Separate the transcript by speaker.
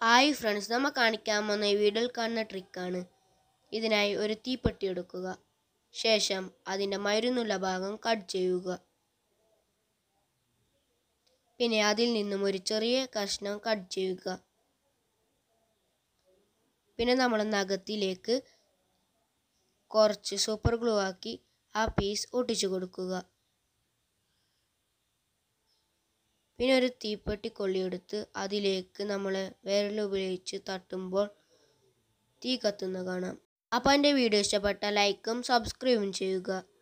Speaker 1: hi friends നമ്മൾ കാണിക്കാൻ പോകുന്ന ഈ വീഡിയോയിൽ കാണുന്ന ട്രിക്കാണ് ഇതിനായി ഒരു തീപ്പെട്ടി എടുക്കുക ശേഷം അതിൻ്റെ മരുന്നുള്ള ഭാഗം കട്ട് ചെയ്യുക പിന്നെ അതിൽ നിന്നും ഒരു ചെറിയ കഷ്ണം കട്ട് ചെയ്യുക പിന്നെ നമ്മൾ നഖത്തിലേക്ക് കുറച്ച് സൂപ്പർ ഗ്ലൂ ആക്കി ആ പീസ് ഒട്ടിച്ചു കൊടുക്കുക പിന്നെ ഒരു തീപ്പെട്ടി കൊള്ളിയെടുത്ത് അതിലേക്ക് നമ്മൾ വിരൽ ഉപയോഗിച്ച് തട്ടുമ്പോൾ തീ കത്തുന്ന കാണാം അപ്പോൾ എൻ്റെ വീഡിയോ ഇഷ്ടപ്പെട്ട ലൈക്കും സബ്സ്ക്രൈബും ചെയ്യുക